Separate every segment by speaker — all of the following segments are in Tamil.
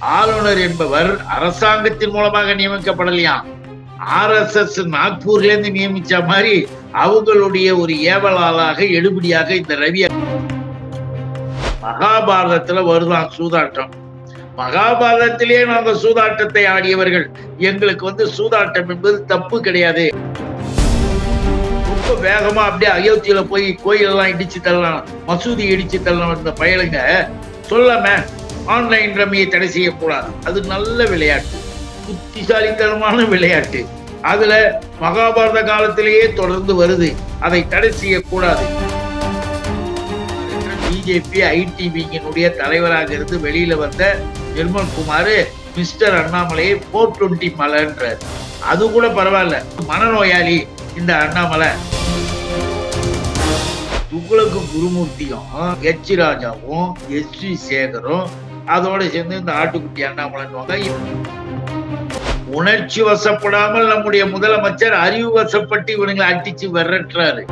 Speaker 1: ஆளுநர் என்பவர் அரசாங்கத்தின் மூலமாக நியமிக்கப்படலையாம் ஆர் எஸ் எஸ் நாக்பூர்ல இருந்து நியமிச்ச மாதிரி அவங்களுடைய ஒரு ஏவலாளாக எடுபடியாக இந்த ரவி மகாபாரதத்துல வருதான் சூதாட்டம் மகாபாரதத்திலேயே நாங்க சூதாட்டத்தை ஆடியவர்கள் எங்களுக்கு வந்து சூதாட்டம் என்பது தப்பு கிடையாது ரொம்ப வேகமா அப்படியே அயோத்தியில போய் கோயில் எல்லாம் இடிச்சு தள்ளலாம் மசூதி இடிச்சு தள்ளலாம் இந்த பயலுங்க சொல்லாம ஆன்லைன் ரம்மியை தடை செய்யக்கூடாது அது நல்ல விளையாட்டு புத்திசாலித்தனமான விளையாட்டு அதுல மகாபாரத காலத்திலேயே தொடர்ந்து வருது அதை தடை செய்யக்கூடாது பிஜேபி ஐடிவியினுடைய தலைவராக இருந்து வெளியில வந்த நிர்மல் குமார் மிஸ்டர் அண்ணாமலையை போர் டுவெண்ட்டி மலைன்றார் அது கூட பரவாயில்ல மனநோயாளி இந்த அண்ணாமலை துக்ளக்கு குருமூர்த்தியும் எச் ராஜாவும் எஸ் வி சேகரும் அதோட சேர்ந்து இந்த ஆட்டுக்குட்டி அண்ணாமலைன்னுவாங்க உணர்ச்சி வசப்படாமல் நம்முடைய முதலமைச்சர் அறிவு வசப்பட்டு இவனுங்களை அடிச்சு விரட்டுறாரு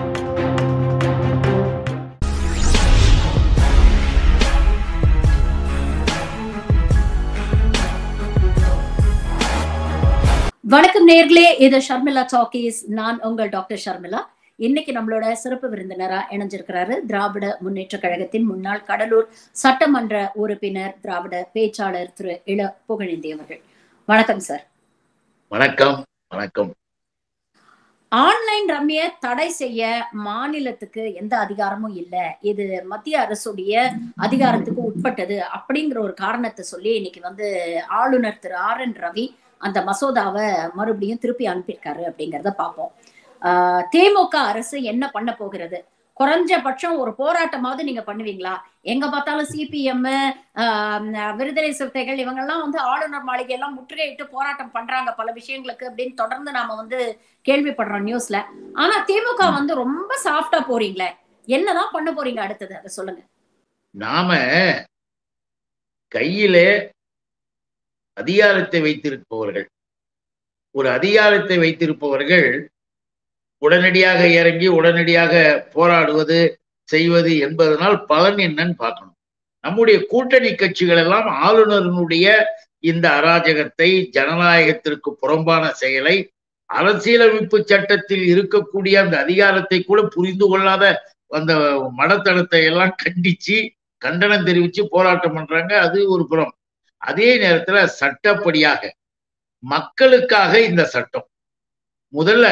Speaker 2: வணக்கம் நேர்களே இது ஷர்மிளா டாக்கீஸ் நான் உங்கள் டாக்டர் ஷர்மிளா இன்னைக்கு நம்மளோட சிறப்பு விருந்தினரா இணைஞ்சிருக்கிறாரு திராவிட முன்னேற்ற கழகத்தின் முன்னாள் கடலூர் சட்டமன்ற உறுப்பினர் திராவிட பேச்சாளர் திரு இள புகழேந்தி அவர்கள் வணக்கம் சார்
Speaker 1: வணக்கம் வணக்கம்
Speaker 2: ஆன்லைன் ரம்மிய தடை செய்ய மாநிலத்துக்கு எந்த அதிகாரமும் இல்ல இது மத்திய அரசுடைய அதிகாரத்துக்கு உட்பட்டது அப்படிங்கிற ஒரு காரணத்தை சொல்லி இன்னைக்கு வந்து ஆளுநர் திரு ஆர் என் ரவி அந்த மசோதாவை மறுபடியும் திருப்பி அனுப்பியிருக்காரு அப்படிங்கிறத பார்ப்போம் ஆஹ் திமுக அரசு என்ன பண்ண போகிறது குறைஞ்சபட்சம் ஒரு போராட்டமாவது நீங்க பண்ணுவீங்களா எங்க பார்த்தாலும் சிபிஎம் விடுதலை சிறுத்தைகள் இவங்கெல்லாம் வந்து ஆளுநர் மாளிகை எல்லாம் முற்றுகையிட்டு போராட்டம் பண்றாங்க பல விஷயங்களுக்கு அப்படின்னு தொடர்ந்து நாம வந்து கேள்விப்படுறோம் நியூஸ்ல ஆனா திமுக வந்து ரொம்ப சாஃப்டா போறீங்களே என்னதான் பண்ண போறீங்க அடுத்தது அதை சொல்லுங்க
Speaker 1: நாம கையிலே அதிகாரத்தை வைத்திருப்பவர்கள் ஒரு அதிகாரத்தை வைத்திருப்பவர்கள் உடனடியாக இறங்கி உடனடியாக போராடுவது செய்வது என்பதனால் பலன் என்னன்னு பார்க்கணும் நம்முடைய கூட்டணி கட்சிகள் எல்லாம் ஆளுநரினுடைய இந்த அராஜகத்தை ஜனநாயகத்திற்கு புறம்பான செயலை அரசியலமைப்பு சட்டத்தில் இருக்கக்கூடிய அந்த அதிகாரத்தை கூட புரிந்து கொள்ளாத அந்த மடத்தனத்தை எல்லாம் கண்டிச்சு கண்டனம் தெரிவிச்சு போராட்டம் பண்றாங்க அது ஒரு புறம் அதே நேரத்துல சட்டப்படியாக மக்களுக்காக இந்த சட்டம் முதல்ல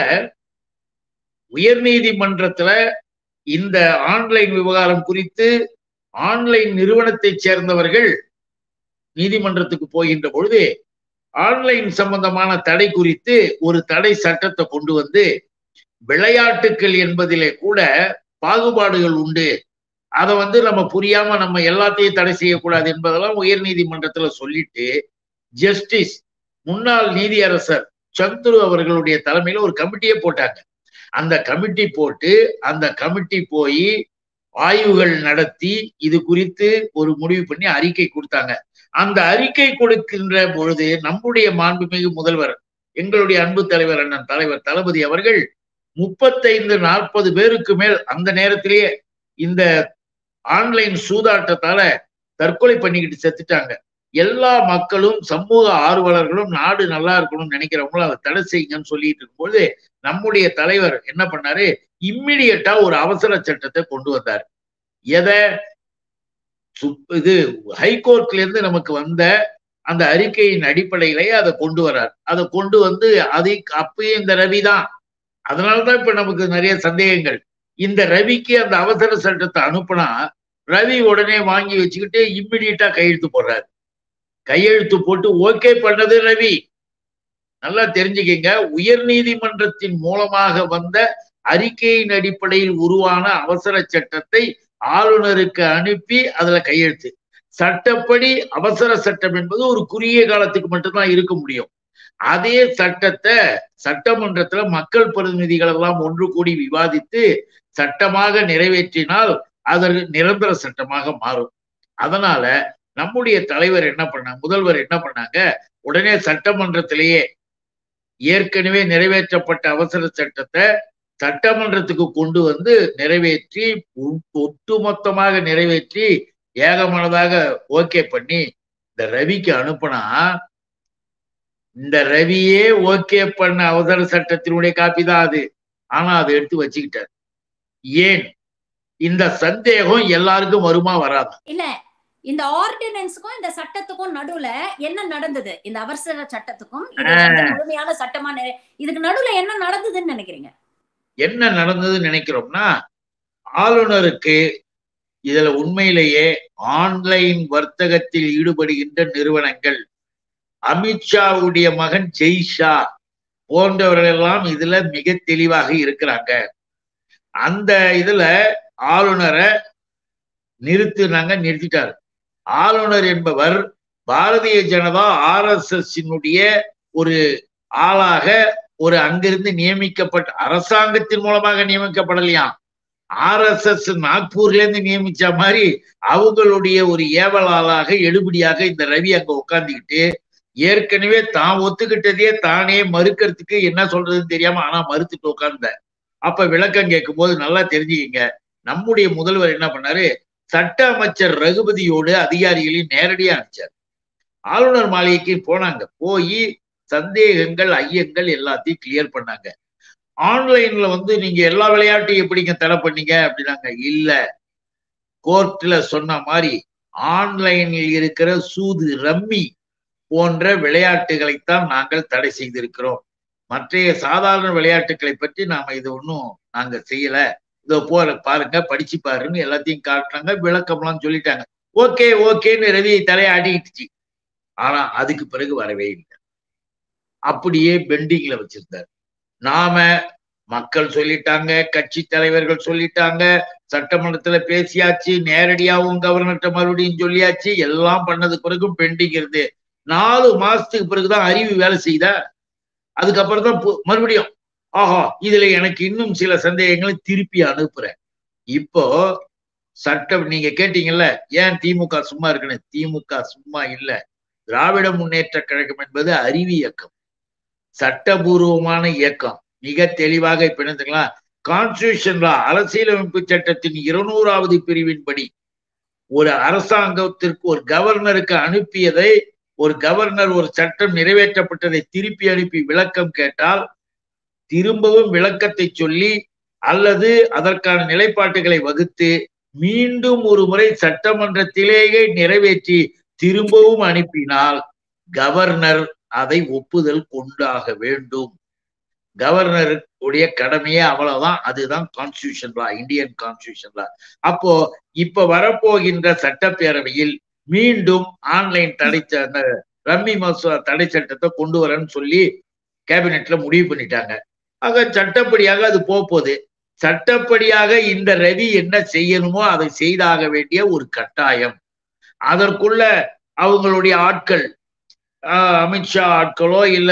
Speaker 1: உயர் நீதிமன்றத்துல இந்த ஆன்லைன் விவகாரம் குறித்து ஆன்லைன் நிறுவனத்தை சேர்ந்தவர்கள் நீதிமன்றத்துக்கு போகின்ற பொழுது ஆன்லைன் சம்பந்தமான தடை குறித்து ஒரு தடை சட்டத்தை கொண்டு வந்து விளையாட்டுக்கள் என்பதிலே கூட பாகுபாடுகள் உண்டு அதை வந்து நம்ம புரியாம நம்ம எல்லாத்தையும் தடை செய்யக்கூடாது என்பதெல்லாம் உயர் நீதிமன்றத்துல சொல்லிட்டு ஜஸ்டிஸ் முன்னாள் நீதியரசர் சந்துரு அவர்களுடைய தலைமையில ஒரு கமிட்டியே போட்டாங்க அந்த கமிட்டி போட்டு அந்த கமிட்டி போய் ஆய்வுகள் நடத்தி இது குறித்து ஒரு முடிவு பண்ணி அறிக்கை கொடுத்தாங்க அந்த அறிக்கை கொடுக்கின்ற பொழுது நம்முடைய மாண்புமிகு முதல்வர் எங்களுடைய அன்பு தலைவர் அண்ணன் தலைவர் தளபதி அவர்கள் முப்பத்தைந்து நாற்பது பேருக்கு மேல் அந்த நேரத்திலேயே இந்த ஆன்லைன் சூதாட்டத்தால தற்கொலை பண்ணிக்கிட்டு செத்துட்டாங்க எல்லா மக்களும் சமூக ஆர்வலர்களும் நாடு நல்லா இருக்கணும்னு நினைக்கிறவங்களும் அதை தடை செய்யுங்கன்னு சொல்லிட்டு இருக்கும்போது நம்முடைய தலைவர் என்ன பண்ணாரு இம்மிடியட்டா ஒரு அவசர சட்டத்தை கொண்டு வந்தார் எதை இது ஹைகோர்ட்ல இருந்து நமக்கு வந்த அந்த அறிக்கையின் அடிப்படையிலேயே அதை கொண்டு வர்றார் அதை கொண்டு வந்து அதை அப்பயும் இந்த ரவி தான் அதனாலதான் இப்ப நமக்கு நிறைய சந்தேகங்கள் இந்த ரவிக்கு அந்த அவசர சட்டத்தை அனுப்புனா ரவி உடனே வாங்கி வச்சுக்கிட்டு இம்மிடியட்டா கையெழுத்து போடுறாரு கையெழுத்து போட்டு ஓகே பண்ணது ரவி நல்லா தெரிஞ்சுக்கங்க உயர் நீதிமன்றத்தின் மூலமாக வந்த அறிக்கையின் அடிப்படையில் உருவான அவசர சட்டத்தை ஆளுநருக்கு அனுப்பி அதுல கையெழுத்து சட்டப்படி அவசர சட்டம் என்பது ஒரு குறுகிய காலத்துக்கு மட்டும்தான் இருக்க முடியும் அதே சட்டத்தை சட்டமன்றத்துல மக்கள் பிரதிநிதிகள் எல்லாம் ஒன்று கூடி விவாதித்து சட்டமாக நிறைவேற்றினால் அது நிரந்தர சட்டமாக மாறும் அதனால நம்முடைய தலைவர் என்ன பண்ணாங்க முதல்வர் என்ன பண்ணாங்க உடனே சட்டமன்றத்திலேயே ஏற்கனவே நிறைவேற்றப்பட்ட அவசர சட்டத்தை சட்டமன்றத்துக்கு கொண்டு வந்து நிறைவேற்றி ஒட்டுமொத்தமாக நிறைவேற்றி ஏகமனதாக ஓகே பண்ணி இந்த ரவிக்கு அனுப்புனா இந்த ரவியே ஓகே பண்ண அவசர சட்டத்தினுடைய காப்பி தான் அது ஆனா அதை எடுத்து வச்சுக்கிட்டார் ஏன் இந்த சந்தேகம் எல்லாருக்கும் வருமா வராது
Speaker 2: இல்ல இந்த ஆர்டினன்ஸுக்கும் இந்த சட்டத்துக்கும் நடுவுல என்ன நடந்தது இந்த அவசர சட்டத்துக்கும் இது வந்து முழுமையான சட்டமா நிறை- இதுக்கு நடுவுல என்ன நடந்ததுன்னு நினைக்கிறீங்க
Speaker 1: என்ன நடந்ததுன்னு நினைக்கிறோம்னா ஆளுநருக்கு இதுல உண்மையிலேயே ஆன்லைன் வர்த்தகத்தில் ஈடுபடுகின்ற நிறுவனங்கள் அமித்ஷாவுடைய மகன் ஜெய்ஷா போன்றவர்கள் எல்லாம் இதுல மிக தெளிவாக இருக்கிறாங்க அந்த இதுல ஆளுநரை நிறுத்தினாங்க நிறுத்திட்டார் ஆளுநர் என்பவர் Bharatiya Janata R S S ஒரு ஆளாக ஒரு அங்கிருந்து நியமிக்கப்பட்ட அரசாங்கத்தின் மூலமாக நியமிக்கப்படலையாம் ஆர் எஸ் எஸ் நாக்பூர்ல இருந்து நியமிச்ச மாதிரி அவங்களுடைய ஒரு ஏவலாளாக எடுபடியாக இந்த ரவி அங்க உட்கார்ந்துக்கிட்டு ஏற்கனவே தான் ஒத்துக்கிட்டதையே தானே மறுக்கிறதுக்கு என்ன சொல்றதுன்னு தெரியாம ஆனா மறுத்துட்டு உட்கார்ந்த அப்ப விளக்கம் கேட்கும் போது நல்லா தெரிஞ்சுக்கிங்க நம்முடைய முதல்வர் என்ன பண்ணாரு சட்ட அமைச்சர் ரகுபதியோடு அதிகாரிகளையும் நேரடியா அனுப்பிச்சார் ஆளுநர் மாளிகைக்கு போனாங்க போய் சந்தேகங்கள் ஐயங்கள் எல்லாத்தையும் கிளியர் பண்ணாங்க ஆன்லைன்ல வந்து நீங்க எல்லா விளையாட்டையும் எப்படிங்க தடை பண்ணீங்க அப்படின்னாங்க இல்ல கோர்ட்ல சொன்ன மாதிரி ஆன்லைனில் இருக்கிற சூது ரம்மி போன்ற விளையாட்டுகளைத்தான் நாங்கள் தடை செய்திருக்கிறோம் மற்றைய சாதாரண விளையாட்டுகளை பற்றி நாம இது ஒன்றும் நாங்க செய்யல இதோ போற பாருங்க படிச்சு பாருன்னு எல்லாத்தையும் காட்டினாங்க விளக்கம்லாம் சொல்லிட்டாங்க ஓகே ஓகேன்னு ரவியை தலையாடிக்கிட்டுச்சு ஆனா அதுக்கு பிறகு வரவே இல்லை அப்படியே பெண்டிங்ல வச்சிருந்தார் நாம மக்கள் சொல்லிட்டாங்க கட்சி தலைவர்கள் சொல்லிட்டாங்க சட்டமன்றத்துல பேசியாச்சு நேரடியாவும் கவர்னர்கிட்ட மறுபடியும் சொல்லியாச்சு எல்லாம் பண்ணது பிறகும் பெண்டிங் இருந்து நாலு மாசத்துக்கு பிறகுதான் அறிவு வேலை செய்தா அதுக்கப்புறம் தான் மறுபடியும் ஆஹா இதுல எனக்கு இன்னும் சில சந்தேகங்களை திருப்பி அனுப்புறேன் இப்போ சட்டம் நீங்க கேட்டீங்கல்ல ஏன் திமுக சும்மா இருக்குன்னு திமுக சும்மா இல்ல திராவிட முன்னேற்ற கழகம் என்பது அறிவு இயக்கம் சட்டபூர்வமான இயக்கம் மிக தெளிவாக இப்ப என்னதுங்களா கான்ஸ்டியூஷன் லா அரசியலமைப்பு சட்டத்தின் இருநூறாவது பிரிவின்படி ஒரு அரசாங்கத்திற்கு ஒரு கவர்னருக்கு அனுப்பியதை ஒரு கவர்னர் ஒரு சட்டம் நிறைவேற்றப்பட்டதை திருப்பி அனுப்பி விளக்கம் கேட்டால் திரும்பவும் விளக்கத்தை சொல்லி அல்லது அதற்கான நிலைப்பாட்டுகளை வகுத்து மீண்டும் ஒரு முறை சட்டமன்றத்திலேயே நிறைவேற்றி திரும்பவும் அனுப்பினால் கவர்னர் அதை ஒப்புதல் கொண்டாக வேண்டும் கவர்னர் உடைய கடமையே அவ்வளவுதான் அதுதான் constitution law Indian constitution law அப்போ இப்ப வரப்போகின்ற சட்டப்பேரவையில் மீண்டும் ஆன்லைன் தடை அந்த ரம்மி மசோதா தடை சட்டத்தை கொண்டு வரேன்னு சொல்லி கேபினெட்ல முடிவு பண்ணிட்டாங்க ஆக சட்டப்படியாக அது போகுது சட்டப்படியாக இந்த ரவி என்ன செய்யணுமோ அதை செய்தாக வேண்டிய ஒரு கட்டாயம் அதற்குள்ள அவங்களுடைய ஆட்கள் அமித்ஷா ஆட்களோ இல்ல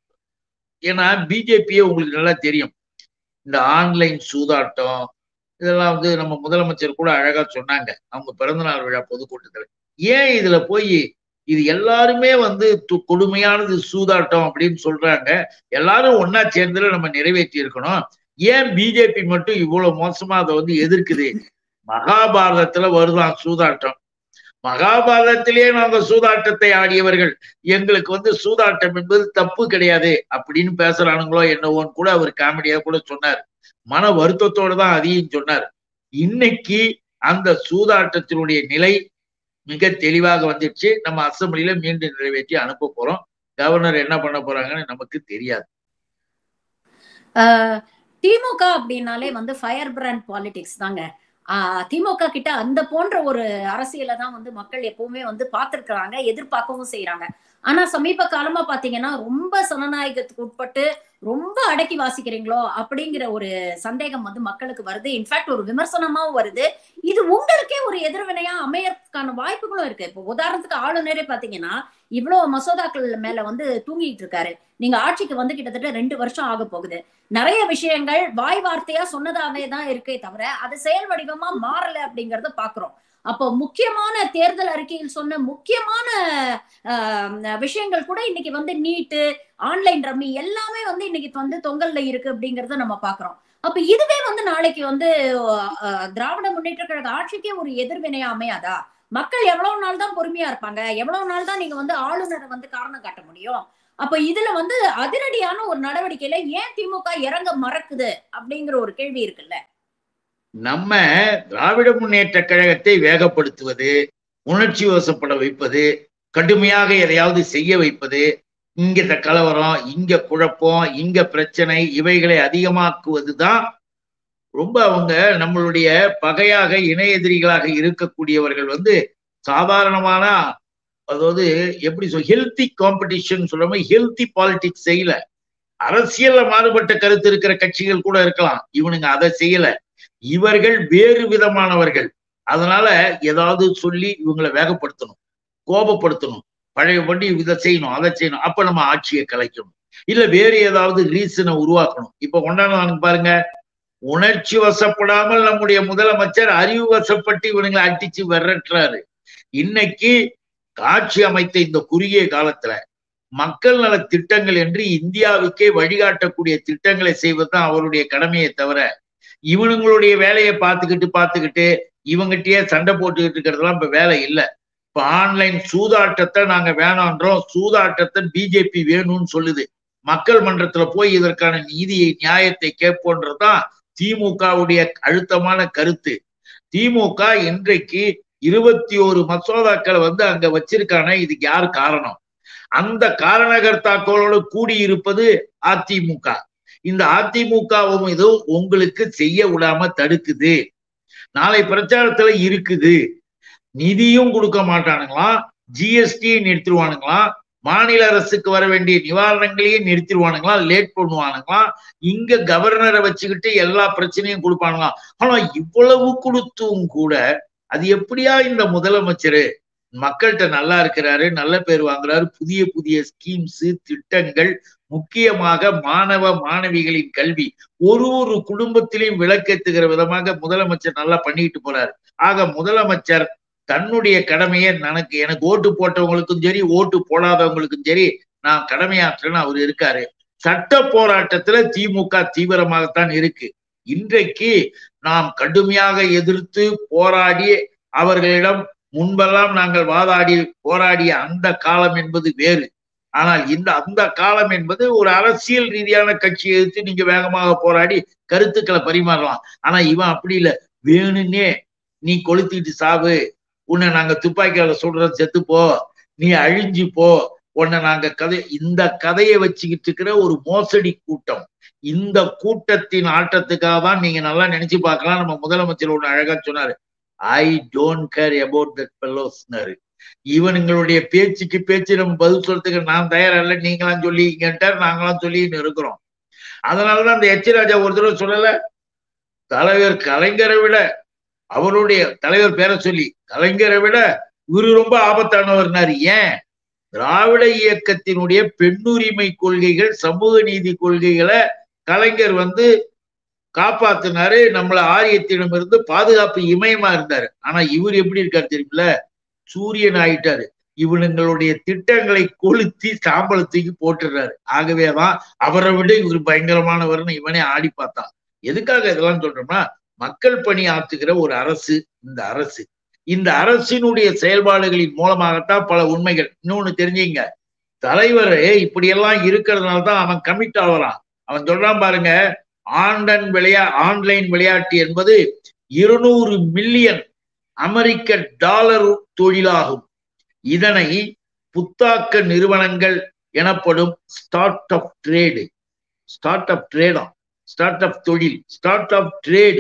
Speaker 1: ஏன்னா பிஜேபியே உங்களுக்கு நல்லா தெரியும் இந்த ஆன்லைன் சூதாட்டம் இதெல்லாம் வந்து நம்ம முதலமைச்சர் கூட அழகா சொன்னாங்க அவங்க பிறந்தநாள் விழா பொதுக்கூட்டத்தில் ஏன் இதுல போய் இது எல்லாருமே வந்து கொடுமையானது சூதாட்டம் அப்படின்னு சொல்றாங்க எல்லாரும் ஒன்னா சேர்ந்துல நம்ம நிறைவேற்றி இருக்கணும் ஏன் பிஜேபி மட்டும் இவ்வளவு மோசமா அதை வந்து எதிர்க்குது மகாபாரதத்துல வருதான் சூதாட்டம் மகாபாரதத்திலேயே நாங்க சூதாட்டத்தை ஆடியவர்கள் எங்களுக்கு வந்து சூதாட்டம் என்பது தப்பு கிடையாது அப்படின்னு பேசுறானுங்களோ என்னவோன்னு கூட அவர் காமெடியா கூட சொன்னார் மன வருத்தத்தோடு தான் அதையும் சொன்னார் இன்னைக்கு அந்த சூதாட்டத்தினுடைய நிலை மிக தெளிவாக வந்துடுச்சு நம்ம அசம்பிளில மீண்டும் நிறைவேற்றி அனுப்ப போறோம் கவர்னர் என்ன பண்ண போறாங்கன்னு நமக்கு தெரியாது
Speaker 2: திமுக அப்படின்னாலே வந்து ஃபயர் பிராண்ட் பாலிடிக்ஸ் தாங்க திமுக கிட்ட அந்த போன்ற ஒரு அரசியலை தான் வந்து மக்கள் எப்பவுமே வந்து பார்த்திருக்கிறாங்க எதிர்பார்க்கவும் செய்யறாங்க ஆனா சமீப காலமா பாத்தீங்கன்னா ரொம்ப சனநாயகத்துக்கு உட்பட்டு ரொம்ப அடக்கி வாசிக்கிறீங்களோ அப்படிங்கிற ஒரு சந்தேகம் வந்து மக்களுக்கு வருது இன்ஃபேக்ட் ஒரு விமர்சனமாவும் வருது இது உங்களுக்கே ஒரு எதிர்வினையா அமையறதுக்கான வாய்ப்புகளும் இருக்கு இப்போ உதாரணத்துக்கு ஆளுநரே பாத்தீங்கன்னா இவ்வளவு மசோதாக்கள் மேல வந்து தூங்கிட்டு இருக்காரு நீங்க ஆட்சிக்கு வந்து கிட்டத்தட்ட ரெண்டு வருஷம் ஆக போகுது நிறைய விஷயங்கள் வாய் வார்த்தையா சொன்னதாவே தான் இருக்கே தவிர அது செயல் வடிவமா மாறல அப்படிங்கறத பாக்குறோம் அப்போ முக்கியமான தேர்தல் அறிக்கையில் சொன்ன முக்கியமான விஷயங்கள் கூட இன்னைக்கு வந்து நீட்டு ஆன்லைன் ரம்மி எல்லாமே வந்து இன்னைக்கு வந்து தொங்கல்ல இருக்கு அப்படிங்கறத நம்ம பாக்குறோம் அப்ப இதுவே வந்து நாளைக்கு வந்து திராவிட முன்னேற்ற கழக ஆட்சிக்கே ஒரு எதிர்வினையா அமையாதா மக்கள் எவ்வளவு நாள் தான் பொறுமையா இருப்பாங்க எவ்வளவு நாள் தான் நீங்க வந்து ஆளுநரை வந்து காரணம் காட்ட முடியும் அப்ப இதுல வந்து அதிரடியான ஒரு நடவடிக்கையில ஏன் திமுக இறங்க மறக்குது அப்படிங்கிற ஒரு கேள்வி இருக்குல்ல
Speaker 1: நம்ம திராவிட முன்னேற்ற கழகத்தை வேகப்படுத்துவது உணர்ச்சி வசப்பட வைப்பது கடுமையாக எதையாவது செய்ய வைப்பது இங்க இந்த கலவரம் இங்க குழப்பம் இங்க பிரச்சனை இவைகளை அதிகமாக்குவது தான் ரொம்ப அவங்க நம்மளுடைய பகையாக இணை எதிரிகளாக இருக்கக்கூடியவர்கள் வந்து சாதாரணமான அதாவது எப்படி சொல் ஹெல்த்தி காம்படிஷன் சொல்ற ஹெல்த்தி பாலிடிக்ஸ் செய்யல அரசியல்ல மாறுபட்ட கருத்து இருக்கிற கட்சிகள் கூட இருக்கலாம் இவனுங்க அதை செய்யல இவர்கள் வேறு விதமானவர்கள் அதனால ஏதாவது சொல்லி இவங்களை வேகப்படுத்தணும் கோபப்படுத்தணும் பழையபடி இதை செய்யணும் அதை செய்யணும் அப்ப நம்ம ஆட்சியை கலைக்கணும் இல்ல வேறு ஏதாவது ரீசனை உருவாக்கணும் இப்ப கொண்டாடுவாங்க பாருங்க உணர்ச்சி வசப்படாமல் நம்முடைய முதலமைச்சர் அறிவு வசப்பட்டு இவனுங்களை அடிச்சு விரட்டுறாரு இன்னைக்கு காட்சி அமைத்த இந்த குறுகிய காலத்துல மக்கள் நல திட்டங்கள் என்று இந்தியாவுக்கே வழிகாட்டக்கூடிய திட்டங்களை செய்வதுதான் அவருடைய கடமையை தவிர இவனுங்களுடைய வேலையை பார்த்துக்கிட்டு பார்த்துக்கிட்டு இவங்கிட்டயே சண்டை போட்டுக்கிட்டு இருக்கிறதுலாம் இப்ப வேலை இல்லை இப்ப ஆன்லைன் சூதாட்டத்தை நாங்க வேணான்றோம் சூதாட்டத்தை பிஜேபி வேணும்னு சொல்லுது மக்கள் மன்றத்துல போய் இதற்கான நீதியை நியாயத்தை கேட்போன்றதுதான் திமுகவுடைய அழுத்தமான கருத்து திமுக இன்றைக்கு இருபத்தி ஒரு மசோதாக்களை வந்து அங்க வச்சிருக்கான இதுக்கு யார் காரணம் அந்த காரணகர்த்தாக்களோடு கூடியிருப்பது அதிமுக இந்த அதிமுகவும் இது உங்களுக்கு செய்ய விடாம தடுக்குது நாளை பிரச்சாரத்துல இருக்குது நிதியும் கொடுக்க மாட்டானுங்களாம் ஜிஎஸ்டியும் நிறுத்திடுவானுங்களாம் மாநில அரசுக்கு வர வேண்டிய நிவாரணங்களையும் நிறுத்திடுவானுங்களாம் லேட் பண்ணுவானுங்களாம் இங்க கவர்னரை வச்சுக்கிட்டு எல்லா பிரச்சனையும் கொடுப்பானுங்களாம் ஆனா இவ்வளவு கொடுத்தும் கூட அது எப்படியா இந்த முதலமைச்சரு மக்கள்கிட்ட நல்லா இருக்கிறாரு நல்ல பேர் வாங்குறாரு புதிய புதிய ஸ்கீம்ஸ் திட்டங்கள் முக்கியமாக மாணவ மாணவிகளின் கல்வி ஒரு ஒரு குடும்பத்திலையும் விளக்கெத்துகிற விதமாக முதலமைச்சர் நல்லா பண்ணிட்டு போறாரு ஆக முதலமைச்சர் தன்னுடைய கடமையை எனக்கு எனக்கு ஓட்டு போட்டவங்களுக்கும் சரி ஓட்டு போடாதவங்களுக்கும் சரி நான் கடமையாற்றுன்னு அவர் இருக்காரு சட்ட போராட்டத்துல திமுக தீவிரமாகத்தான் இருக்கு இன்றைக்கு நாம் கடுமையாக எதிர்த்து போராடி அவர்களிடம் முன்பெல்லாம் நாங்கள் வாதாடி போராடிய அந்த காலம் என்பது வேறு ஆனால் இந்த அந்த காலம் என்பது ஒரு அரசியல் ரீதியான கட்சியை எதிர்த்து நீங்க வேகமாக போராடி கருத்துக்களை பரிமாறலாம் ஆனா இவன் அப்படி இல்லை வேணுன்னே நீ கொளுத்திட்டு சாவு உன்னை நாங்க துப்பாக்கியால சொல்ற செத்து போ நீ அழிஞ்சு போ உன்னை நாங்க கதை இந்த கதையை வச்சுக்கிட்டு இருக்கிற ஒரு மோசடி கூட்டம் இந்த கூட்டத்தின் ஆட்டத்துக்காக தான் நீங்க நல்லா நினைச்சு பார்க்கலாம் நம்ம முதலமைச்சர் ஒண்ணு அழகா சொன்னாரு I don't care about that பெல்லோஸ்னாரு இவனுங்களுடைய பேச்சுக்கு பேச்சு நம்ம பதில் சொல்றதுக்கு நான் தயாரா இல்லை நீங்களாம் சொல்லிங்கன்ட்டார் நாங்களாம் சொல்லின்னு இருக்கிறோம் அதனாலதான் அந்த எச் ராஜா ஒரு தடவை சொல்லல தலைவர் கலைஞரை விட அவருடைய தலைவர் பேரை சொல்லி கலைஞரை விட இவரு ரொம்ப ஆபத்தானவர்னாரு ஏன் திராவிட இயக்கத்தினுடைய பெண்ணுரிமை கொள்கைகள் சமூக நீதி கொள்கைகளை கலைஞர் வந்து காப்பாத்தினாரு நம்மள ஆரியத்திடமிருந்து பாதுகாப்பு இமயமா இருந்தாரு ஆனா இவர் எப்படி இருக்காரு தெரியுமில சூரியன் ஆயிட்டாரு இவனுங்களுடைய திட்டங்களை கொளுத்தி சாம்பளத்துக்கு போட்டுடுறாரு ஆகவேதான் அவரை விட இவர் பயங்கரமானவர்னு இவனே ஆடி பார்த்தான் எதுக்காக இதெல்லாம் சொல்றோம்னா மக்கள் பணி ஆற்றுகிற ஒரு அரசு இந்த அரசு இந்த அரசினுடைய செயல்பாடுகளின் மூலமாகத்தான் பல உண்மைகள் இன்னொன்னு தெரிஞ்சுங்க தலைவர் இப்படியெல்லாம் இருக்கிறதுனால தான் அவன் கமிட் ஆகலாம் அவன் சொல்றான் பாருங்க ஆண்டன் விளையா ஆன்லைன் விளையாட்டு என்பது இருநூறு மில்லியன் அமெரிக்க டாலர் தொழிலாகும் இதனை புத்தாக்க நிறுவனங்கள் எனப்படும் start up trade start up ட்ரேடா ஸ்டார்ட் அப் தொழில் ஸ்டார்ட் அப் ட்ரேடு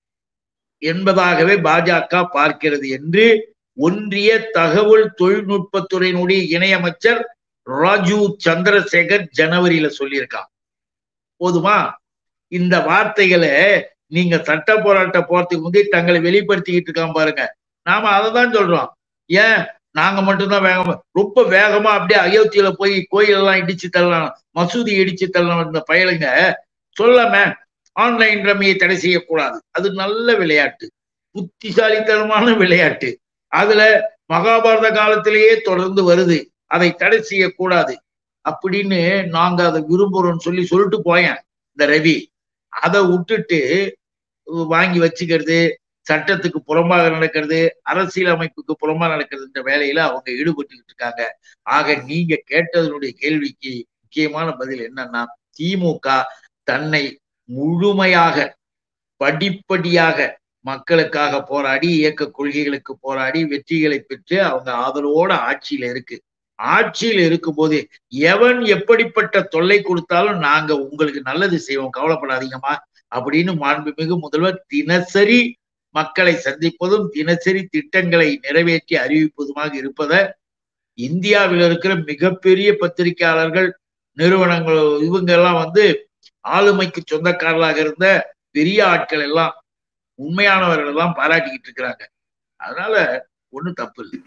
Speaker 1: என்பதாகவே பாஜக பார்க்கிறது என்று ஒன்றிய தகவல் தொழில்நுட்பத்துறையினுடைய இணையமைச்சர் ராஜு சந்திரசேகர் ஜனவரியில சொல்லியிருக்கான் போதுமா இந்த வார்த்தைகளை நீங்க சட்ட போராட்டம் போறதுக்கு முந்தைய தங்களை வெளிப்படுத்திக்கிட்டு இருக்கான் பாருங்க நாம அதை தான் சொல்றோம் ஏன் நாங்க மட்டும்தான் வேகமா ரொம்ப வேகமா அப்படியே அயோத்தியில போய் கோயில் எல்லாம் இடிச்சு தள்ளலாம் மசூதி இடிச்சு தள்ளலாம் இந்த பயலுங்க சொல்லாம ஆன்லைன் ரம்மியை தடை செய்யக்கூடாது அது நல்ல விளையாட்டு புத்திசாலித்தனமான விளையாட்டு அதுல மகாபாரத காலத்திலேயே தொடர்ந்து வருது அதை தடை செய்யக்கூடாது அப்படின்னு நாங்க அதை விரும்புறோம்னு சொல்லி சொல்லிட்டு போயேன் இந்த ரவி அதை விட்டுட்டு வாங்கி வச்சுக்கிறது சட்டத்துக்கு புறம்பாக நடக்கிறது அரசியல் அமைப்புக்கு புறம்பாக நடக்கிறது இந்த வேலையில அவங்க ஈடுபட்டுக்கிட்டு இருக்காங்க ஆக நீங்க கேட்டதனுடைய கேள்விக்கு முக்கியமான பதில் என்னன்னா திமுக தன்னை முழுமையாக படிப்படியாக மக்களுக்காக போராடி இயக்க கொள்கைகளுக்கு போராடி வெற்றிகளை பெற்று அவங்க ஆதரவோட ஆட்சியில இருக்கு ஆட்சியில் இருக்கும்போது எவன் எப்படிப்பட்ட தொல்லை கொடுத்தாலும் நாங்க உங்களுக்கு நல்லது செய்வோம் கவலைப்படாதீங்கம்மா அப்படின்னு மாண்புமிகு முதல்வர் தினசரி மக்களை சந்திப்பதும் தினசரி திட்டங்களை நிறைவேற்றி அறிவிப்பதுமாக இருப்பத இந்தியாவில் இருக்கிற மிகப்பெரிய பத்திரிகையாளர்கள் நிறுவனங்கள் இவங்க எல்லாம் வந்து ஆளுமைக்கு சொந்தக்காரர்களாக இருந்த பெரிய ஆட்கள் எல்லாம் உண்மையானவர்கள் எல்லாம் பாராட்டிக்கிட்டு இருக்கிறாங்க அதனால ஒண்ணும் தப்பு இல்லை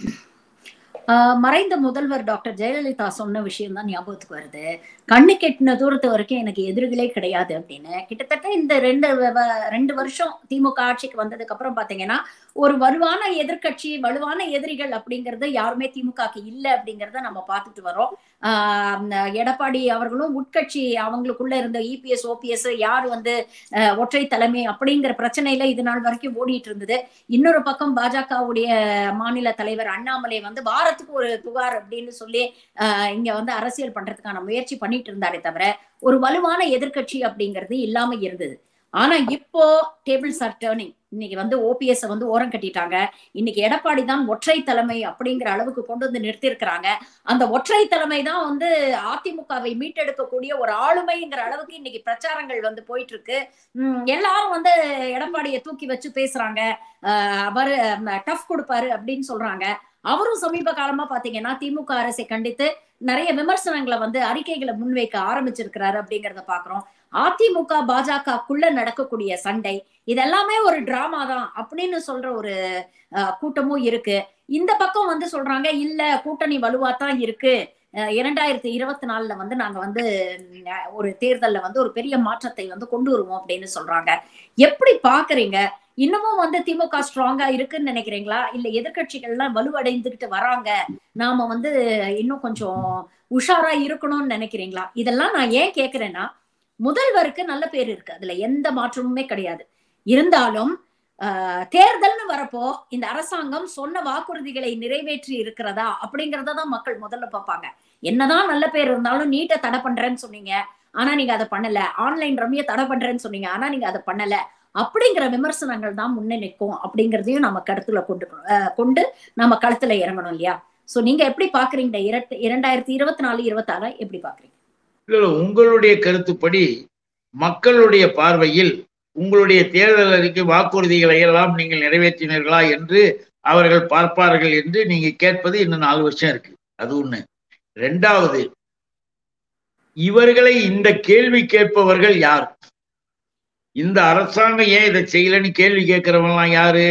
Speaker 2: ஆஹ் மறைந்த முதல்வர் டாக்டர் ஜெயலலிதா சொன்ன விஷயம் தான் ஞாபகத்துக்கு வருது கண்ணு கெட்டின தூரத்து வரைக்கும் எனக்கு எதிரிகளே கிடையாது அப்படின்னு கிட்டத்தட்ட இந்த ரெண்டு வ- வ- ரெண்டு வருஷம் திமுக ஆட்சிக்கு வந்ததுக்கு அப்புறம் பாத்தீங்கன்னா ஒரு வலுவான எதிர்க்கட்சி வலுவான எதிரிகள் அப்படிங்கறது யாருமே திமுகக்கு இல்லை அப்படிங்கறத நம்ம பார்த்துட்டு வரோம் ஆஹ் இந்த எடப்பாடி அவர்களும் உட்கட்சி அவங்களுக்குள்ள இருந்த இபிஎஸ் ஓபிஎஸ் யார் வந்து அஹ், ஒற்றை தலைமை அப்படிங்கிற பிரச்சனையில இது நாள் வரைக்கும் ஓடிட்டு இருந்தது இன்னொரு பக்கம் பாஜகவுடைய மாநில தலைவர் அண்ணாமலை வந்து வாரத்துக்கு ஒரு புகார் அப்படின்னு சொல்லி ஆஹ், இங்க வந்து அரசியல் பண்றதுக்கான முயற்சி பண்ணிட்டு இருந்தாரே தவிர ஒரு வலுவான எதிர்க்கட்சி அப்படிங்கிறது இல்லாம இருந்தது ஆனா இப்போ டேபிள்ஸ் ஆர் டேர்னிங் இன்னைக்கு வந்து ஓபிஎஸ் வந்து ஓரம் கட்டிட்டாங்க இன்னைக்கு எடப்பாடி தான் ஒற்றை தலைமை அப்படிங்கிற அளவுக்கு கொண்டு வந்து நிறுத்தியிருக்கிறாங்க அந்த ஒற்றை தலைமை தான் வந்து அதிமுகவை மீட்டெடுக்கக்கூடிய ஒரு ஆளுமைங்கிற அளவுக்கு இன்னைக்கு பிரச்சாரங்கள் வந்து போயிட்டு இருக்கு உம் எல்லாரும் வந்து எடப்பாடியை தூக்கி வச்சு பேசுறாங்க ஆஹ் அவரு டஃப் கொடுப்பாரு அப்படின்னு சொல்றாங்க அவரும் சமீப காலமா பாத்தீங்கன்னா திமுக அரசை கண்டித்து நிறைய விமர்சனங்களை வந்து அறிக்கைகளை முன்வைக்க ஆரம்பிச்சிருக்கிறாரு அப்படிங்கறத பாக்குறோம் அதிமுக பாஜகக்குள்ள நடக்கக்கூடிய சண்டை இதெல்லாமே ஒரு டிராமா தான் அப்படின்னு சொல்ற ஒரு அஹ், கூட்டமும் இருக்கு இந்த பக்கம் வந்து சொல்றாங்க இல்ல கூட்டணி வலுவா தான் இருக்கு அஹ், இரண்டாயிரத்தி இருபத்தி நாலுல வந்து நாங்க வந்து உம், ஒரு தேர்தல்ல வந்து ஒரு பெரிய மாற்றத்தை வந்து கொண்டு வருவோம் அப்படின்னு சொல்றாங்க எப்படி பாக்குறீங்க இன்னமும் வந்து திமுக ஸ்ட்ராங்கா இருக்குன்னு நினைக்கிறீங்களா இல்ல எதிர்க்கட்சிகள்லாம் வலுவடைந்துகிட்டு வராங்க நாம வந்து இன்னும் கொஞ்சம் உஷாரா இருக்கணும்னு நினைக்கிறீங்களா இதெல்லாம் நான் ஏன் கேக்குறேன்னா முதல்வருக்கு நல்ல பேர் இருக்கு அதுல எந்த மாற்றமுமே கிடையாது இருந்தாலும் ஆஹ், தேர்தல்னு வரப்போ இந்த அரசாங்கம் சொன்ன வாக்குறுதிகளை நிறைவேற்றி இருக்கிறதா அப்படிங்கறத தான் மக்கள் முதல்ல பார்ப்பாங்க என்னதான் நல்ல பேர் இருந்தாலும் நீட்டை தடை பண்றேன்னு சொன்னீங்க ஆனா நீங்க அதை பண்ணல ஆன்லைன் ரம்மிய தடை பண்றேன்னு சொன்னீங்க ஆனா நீங்க அதை பண்ணல அப்படிங்கிற விமர்சனங்கள் தான் முன்னே நிற்கும் அப்படிங்கறதையும் நம்ம கருத்துல கொண்டு அஹ், கொண்டு நம்ம களத்துல இறங்கணும் இல்லையா சோ நீங்க எப்படி பாக்குறீங்க இந்த இரண்டு இரண்டாயிரத்தி இருபத்தி நாலு இருபத்தாறு எப்படி பாக்குறீங்க
Speaker 1: இல்ல இல்ல, உங்களுடைய கருத்துப்படி மக்களுடைய பார்வையில் உங்களுடைய தேர்தல் அறிக்கை வாக்குறுதிகளை எல்லாம் நீங்கள் நிறைவேற்றினீர்களா என்று அவர்கள் பார்ப்பார்கள் என்று நீங்க கேட்பது இன்னும் நாலு வருஷம் இருக்கு அது ஒண்ணு ரெண்டாவது இவர்களை இந்த கேள்வி கேட்பவர்கள் யார் இந்த அரசாங்கம் ஏன் இதை செய்யலன்னு கேள்வி கேட்கிறவங்கலாம் யாரு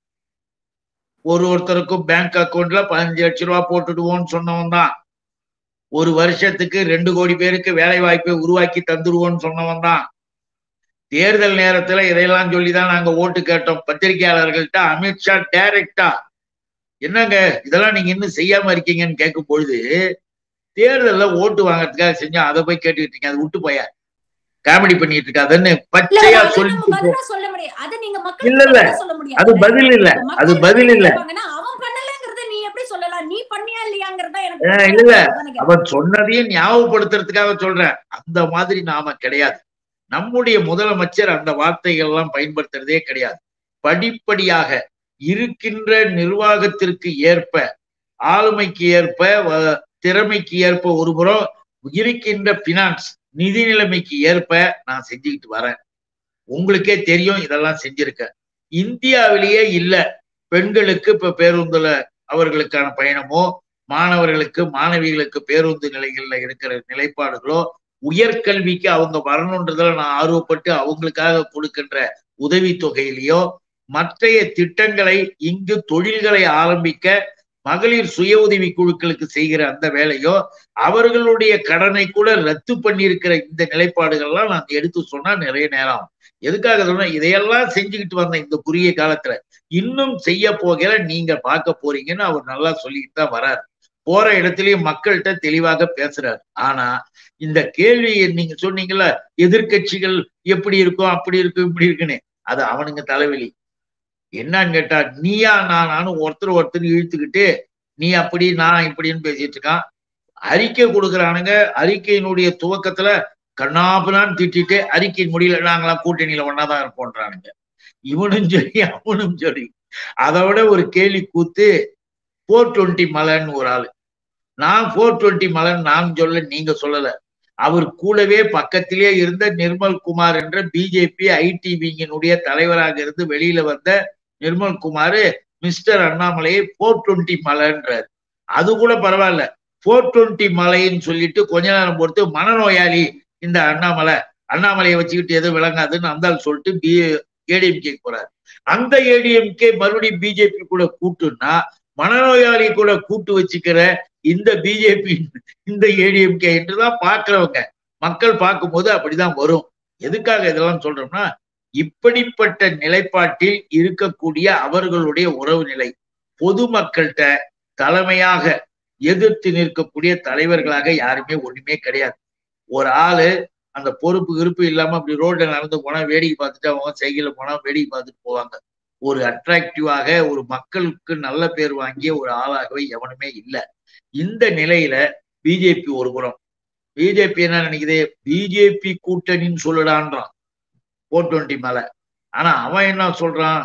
Speaker 1: ஒரு ஒருத்தருக்கும் பேங்க் அக்கவுண்ட்ல பதினஞ்சு லட்சம் ரூபாய் போட்டுடுவோம்னு சொன்னவன் தான் ஒரு வருஷத்துக்கு ரெண்டு கோடி பேருக்கு வேலை வாய்ப்பை உருவாக்கி தந்துருவோம்னு சொன்னவன் தான் தேர்தல் நேரத்துல இதையெல்லாம் சொல்லிதான் நாங்க ஓட்டு கேட்டோம் பத்திரிகையாளர்கள்ட்ட அமித்ஷா டைரக்டா என்னங்க இதெல்லாம் நீங்க இன்னும் செய்யாம இருக்கீங்கன்னு கேட்கும் பொழுது தேர்தல்ல ஓட்டு வாங்குறதுக்காக செஞ்சா அதை போய் கேட்டுக்கிட்டு இருக்கீங்க அது விட்டு போய காமெடி பண்ணிட்டு இருக்காதுன்னு
Speaker 2: இல்ல,
Speaker 1: பச்சையா
Speaker 2: அது
Speaker 1: சொல்லி
Speaker 2: நம்ம பதிலா சொல்ல முடியாது அது நீங்க மக்களுக்கு
Speaker 1: இல்ல, இல்ல.
Speaker 2: பதிலா சொல்ல முடியாது
Speaker 1: அது பதில் இல்ல
Speaker 2: இப்ப
Speaker 1: அது
Speaker 2: மக்கள்
Speaker 1: பதில்
Speaker 2: என்ன
Speaker 1: இல்ல
Speaker 2: கேட்பாங்கன்னா, அவன் பண்ணலங்கிறத நீ எப்படி சொல்லலாம் நீ பண்ணியா இல்லையாங்கிறத எனக்கு
Speaker 1: ஆ,
Speaker 2: புரியல.
Speaker 1: இல்ல.
Speaker 2: அதானே கேட்கிறேன்.
Speaker 1: அவன் சொன்னதையும் ஞாபகப்படுத்துறதுக்காக சொல்றேன் அந்த மாதிரி நாம கிடையாது நம்முடைய முதலமைச்சர் அந்த வார்த்தைகள் எல்லாம் பயன்படுத்துறதே கிடையாது படிப்படியாக இருக்கின்ற நிர்வாகத்திற்கு ஏற்ப ஆளுமைக்கு ஏற்ப வ- திறமைக்கு ஏற்ப ஒரு புறம் இருக்கின்ற பினான்ஸ் நிதி நிலைமைக்கு ஏற்ப நான் செஞ்சுக்கிட்டு வரேன் உங்களுக்கே தெரியும் இதெல்லாம் செஞ்சிருக்கேன் இந்தியாவிலேயே இல்ல பெண்களுக்கு இப்ப பேருந்துல அவர்களுக்கான பயணமோ மாணவர்களுக்கு மாணவிகளுக்கு பேருந்து நிலைகள்ல இருக்கிற நிலைப்பாடுகளோ உயர்கல்விக்கு அவங்க வரணுன்றதுல நான் ஆர்வப்பட்டு அவங்களுக்காக கொடுக்கின்ற உதவி தொகையிலையோ மற்றைய திட்டங்களை இங்கு தொழில்களை ஆரம்பிக்க மகளிர் சுய உதவி குழுக்களுக்கு செய்கிற அந்த வேலையோ அவர்களுடைய கடனை கூட ரத்து பண்ணியிருக்கிற இந்த நிலைப்பாடுகள்லாம் நான் எடுத்து சொன்னா நிறைய நேரம் ஆகும். எதுக்காக சொன்னா இதையெல்லாம் செஞ்சுக்கிட்டு வந்த இந்த குறுகிய காலத்துல இன்னும் செய்ய போகிற நீங்க பார்க்க போறீங்கன்னு அவர் நல்லா சொல்லிக்கிட்டு தான் வராரு போற இடத்துலயும் மக்கள்கிட்ட தெளிவாக பேசுறாரு ஆனா இந்த கேள்வியை நீங்க சொன்னீங்கல்ல எதிர்க்கட்சிகள் எப்படி இருக்கும் அப்படி இருக்கும் இப்படி இருக்குன்னு அது அவனுங்க தலைவலி என்னன்னு கேட்டா நீயா நானும் ஒருத்தர் ஒருத்தர் இழுத்துக்கிட்டு நீ அப்படி நான் இப்படின்னு பேசிட்டு இருக்கான் அறிக்கை கொடுக்குறானுங்க அறிக்கையினுடைய துவக்கத்துல கண்ணாபுரான்னு திட்டிட்டு அறிக்கையின் முடியல நாங்களாம் கூட்டணியில ஒன்னாதான் இருப்போன்றானுங்க இவனும் சரி அவனும் சரி அதை விட ஒரு கேலி கூத்து போர் டுவெண்ட்டி மலைன்னு ஒரு ஆளு நான் போர் டுவெண்ட்டி மலன் நான் சொல்ல நீங்க சொல்லல அவர் கூடவே பக்கத்திலே இருந்த நிர்மல் குமார் என்ற பிஜேபி ஐடி விங்கினுடைய தலைவராக இருந்து வெளியில வந்த நிர்மல் குமார் மிஸ்டர் அண்ணாமலையை போர் டுவெண்ட்டி மலைன்றார் அது கூட பரவாயில்ல போர் டுவெண்ட்டி மலைன்னு சொல்லிட்டு கொஞ்ச நேரம் பொறுத்து மனநோயாளி இந்த அண்ணாமலை அண்ணாமலையை வச்சுக்கிட்டு எதுவும் விளங்காதுன்னு அந்த சொல்லிட்டு பி ஏடிஎம்கே போறாரு அந்த ஏடிஎம்கே மறுபடியும் பிஜேபி கூட கூட்டுன்னா மனநோயாளி கூட கூட்டு வச்சுக்கிற இந்த பிஜேபி இந்த ஏடிஎம்கே என்றுதான் பாக்குறவங்க மக்கள் பார்க்கும்போது அப்படிதான் வரும் எதுக்காக இதெல்லாம் சொல்றோம்னா இப்படிப்பட்ட நிலைப்பாட்டில் இருக்கக்கூடிய அவர்களுடைய உறவு நிலை பொதுமக்கள்கிட்ட தலைமையாக எதிர்த்து நிற்கக்கூடிய தலைவர்களாக யாருமே ஒண்ணுமே கிடையாது ஒரு ஆளு அந்த பொறுப்பு இருப்பு இல்லாம அப்படி ரோட்ல நடந்து போனா வேடிக்கை பார்த்துட்டு அவங்க சைக்கிள்ல போனா வேடிக்கை பார்த்துட்டு போவாங்க ஒரு அட்ராக்டிவாக ஒரு மக்களுக்கு நல்ல பேர் வாங்கிய ஒரு ஆளாகவே எவனுமே இல்லை இந்த நிலையில பிஜேபி ஒரு புறம் பிஜேபி என்ன நினைக்குது பிஜேபி கூட்டணின்னு சொல்லுடான்றான் போர் டுவெண்ட்டி மேல ஆனா அவன் என்ன சொல்றான்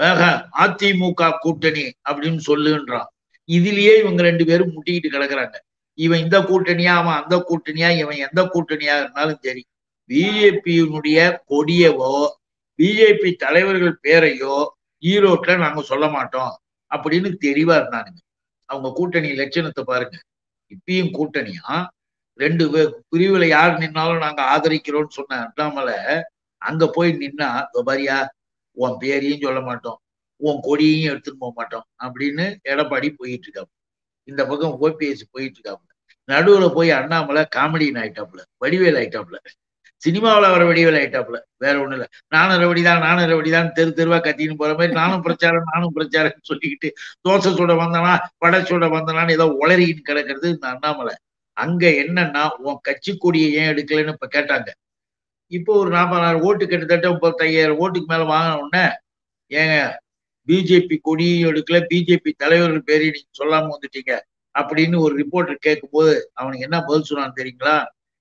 Speaker 1: அதிமுக கூட்டணி அப்படின்னு சொல்லுன்றான் இதுலயே இவங்க ரெண்டு பேரும் முட்டிக்கிட்டு கிடக்குறாங்க இவன் இந்த கூட்டணியா அவன் அந்த கூட்டணியா இவன் எந்த கூட்டணியா இருந்தாலும் சரி பிஜேபியினுடைய கொடியவோ பிஜேபி தலைவர்கள் பேரையோ ஈரோட்ல நாங்க சொல்ல மாட்டோம் அப்படின்னு தெளிவா இருந்தானுங்க அவங்க கூட்டணி லட்சணத்தை பாருங்க இப்பயும் கூட்டணியா ரெண்டு பிரிவுல யார் நின்னாலும் நாங்க ஆதரிக்கிறோம்னு சொன்ன அண்ணாமலை அங்க போய் நின்னா பாரியா உன் பேரையும் சொல்ல மாட்டோம் உன் கொடியையும் எடுத்துட்டு போக மாட்டோம் அப்படின்னு எடப்பாடி போயிட்டு இருக்காங்க இந்த பக்கம் ஓபிஎஸ் போயிட்டு இருக்காங்க நடுவுல போய் அண்ணாமலை காமெடியின் ஆயிட்டாப்ல வடிவேல் ஆயிட்டாப்ல சினிமாவில் வர வடிவேல் ஆயிட்டாப்ல வேற ஒண்ணும் இல்ல நானும் ரவடிதான் நானும் ரவடிதான் தெரு தெருவா கத்தின்னு போற மாதிரி நானும் பிரச்சாரம் நானும் பிரச்சாரம் சொல்லிக்கிட்டு தோசை சுட வந்தனா வடை சுட வந்தனான்னு ஏதோ உளறிக்கிட்டு கிடக்கிறது இந்த அண்ணாமலை அங்க என்னன்னா உன் கட்சி கொடியை ஏன் எடுக்கலன்னு இப்ப கேட்டாங்க இப்போ ஒரு நாற்பதாயிரம் ஓட்டு கிட்டத்தட்ட முப்பத்தையாயிரம் ஓட்டுக்கு மேல வாங்கின உடனே ஏங்க பிஜேபி கொடியும் எடுக்கல பிஜேபி தலைவர்கள் பேரையும் நீங்க சொல்லாம வந்துட்டீங்க அப்படின்னு ஒரு ரிப்போர்ட்டர் கேட்கும் போது அவனுக்கு என்ன பதில் சொன்னான்னு தெரியுங்களா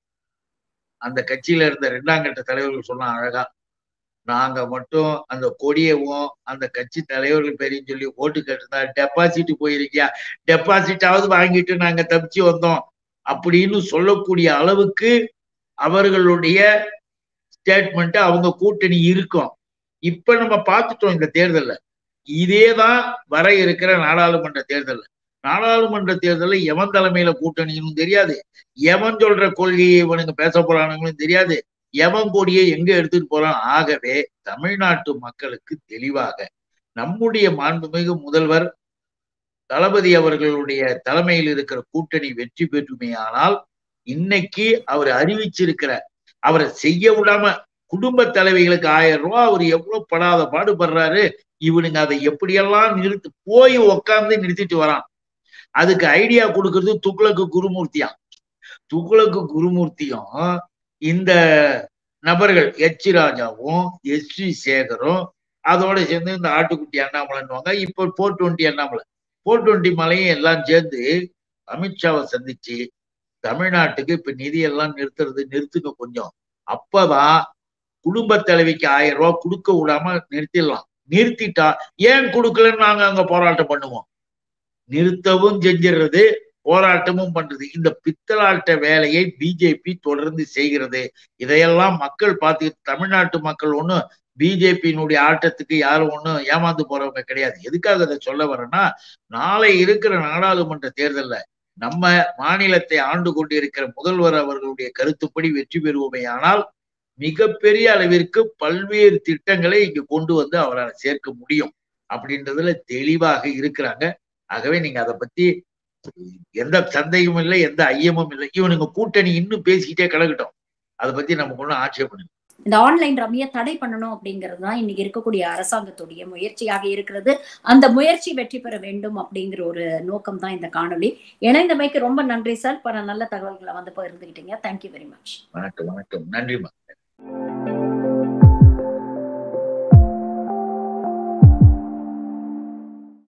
Speaker 1: அந்த கட்சியில இருந்த ரெண்டாம் கட்ட தலைவர்கள் சொன்னா அழகா நாங்க மட்டும் அந்த கொடியவும் அந்த கட்சி தலைவர்கள் பேரையும் சொல்லி ஓட்டு கேட்டிருந்தா டெபாசிட் போயிருக்கியா டெபாசிட்டாவது வாங்கிட்டு நாங்க தப்பிச்சு வந்தோம் அப்படின்னு சொல்லக்கூடிய அளவுக்கு அவர்களுடைய ஸ்டேட்மெண்ட் அவங்க கூட்டணி இருக்கும் இப்ப நம்ம பார்த்துட்டோம் இந்த தேர்தல்ல இதேதான் வர இருக்கிற நாடாளுமன்ற தேர்தல் நாடாளுமன்ற தேர்தலில் எவன் தலைமையில கூட்டணின்னு தெரியாது எவன் சொல்ற கொள்கையை இவனுங்க பேச போறானுங்களும் தெரியாது எவன் கொடியை எங்க எடுத்துட்டு போறான் ஆகவே தமிழ்நாட்டு மக்களுக்கு தெளிவாக நம்முடைய மாண்புமிகு முதல்வர் தளபதி அவர்களுடைய தலைமையில் இருக்கிற கூட்டணி வெற்றி பெற்றுமையானால் இன்னைக்கு அவர் அறிவிச்சிருக்கிற அவரை செய்ய விடாம குடும்ப தலைவிகளுக்கு ஆயிரம் ரூபாய் அவர் எவ்வளவு படாத பாடுபடுறாரு இவனுங்க அதை எப்படியெல்லாம் நிறுத்து போய் உக்காந்து நிறுத்திட்டு வரான் அதுக்கு ஐடியா கொடுக்கறது துக்ளக்கு குருமூர்த்தியா துக்ளக்கு குருமூர்த்தியும் இந்த நபர்கள் எச் ராஜாவும் எஸ் வி சேகரும் அதோட சேர்ந்து இந்த ஆட்டுக்குட்டி அண்ணாமலைன்னுவாங்க இப்போ four twenty Annamalai four twenty மலையும் எல்லாம் சேர்ந்து அமித்ஷாவை சந்திச்சு தமிழ்நாட்டுக்கு இப்ப நிதி எல்லாம் நிறுத்துறது நிறுத்துங்க கொஞ்சம் அப்பதான் குடும்ப தலைவிக்கு ஆயிரம் ரூபாய் கொடுக்க விடாம நிறுத்திடலாம் நிறுத்திட்டா ஏன் கொடுக்கலன்னு நாங்க அங்க போராட்டம் பண்ணுவோம் நிறுத்தவும் செஞ்சிடுறது போராட்டமும் பண்றது இந்த பித்தலாட்ட வேலையை பிஜேபி தொடர்ந்து செய்கிறது இதையெல்லாம் மக்கள் பார்த்து தமிழ்நாட்டு மக்கள் ஒன்றும் பிஜேபியினுடைய ஆட்டத்துக்கு யாரும் ஒன்றும் ஏமாந்து போறவங்க கிடையாது எதுக்காக அதை சொல்ல வரேன்னா நாளை இருக்கிற நாடாளுமன்ற தேர்தல்ல நம்ம மாநிலத்தை ஆண்டு கொண்டிருக்கிற முதல்வர் அவர்களுடைய கருத்துப்படி வெற்றி பெறுவோமே ஆனால் மிகப்பெரிய அளவிற்கு பல்வேறு திட்டங்களை இங்கு கொண்டு வந்து அவரால் சேர்க்க முடியும் அப்படின்றதுல தெளிவாக இருக்கிறாங்க ஆகவே நீங்க அதை பத்தி எந்த சந்தேகமும் இல்லை எந்த ஐயமும் இல்லை இவனுங்க கூட்டணி இன்னும் பேசிக்கிட்டே கிடக்கட்டும் அதை பத்தி நமக்கு ஒன்றும் ஆட்சேபம் இல்லை
Speaker 2: இந்த ஆன்லைன் ரம்மியை தடை பண்ணணும் அப்படிங்கிறது தான் இன்னைக்கு இருக்கக்கூடிய அரசாங்கத்துடைய முயற்சியாக இருக்கிறது அந்த முயற்சி வெற்றி பெற வேண்டும் அப்படிங்கிற ஒரு நோக்கம் தான் இந்த காணொலி இணைந்தமைக்கு ரொம்ப நன்றி சார் பல நல்ல தகவல்களை வந்து பகிர்ந்துகிட்டீங்க தேங்க்யூ வெரி மச்
Speaker 1: வணக்கம் வணக்கம் நன்றிமா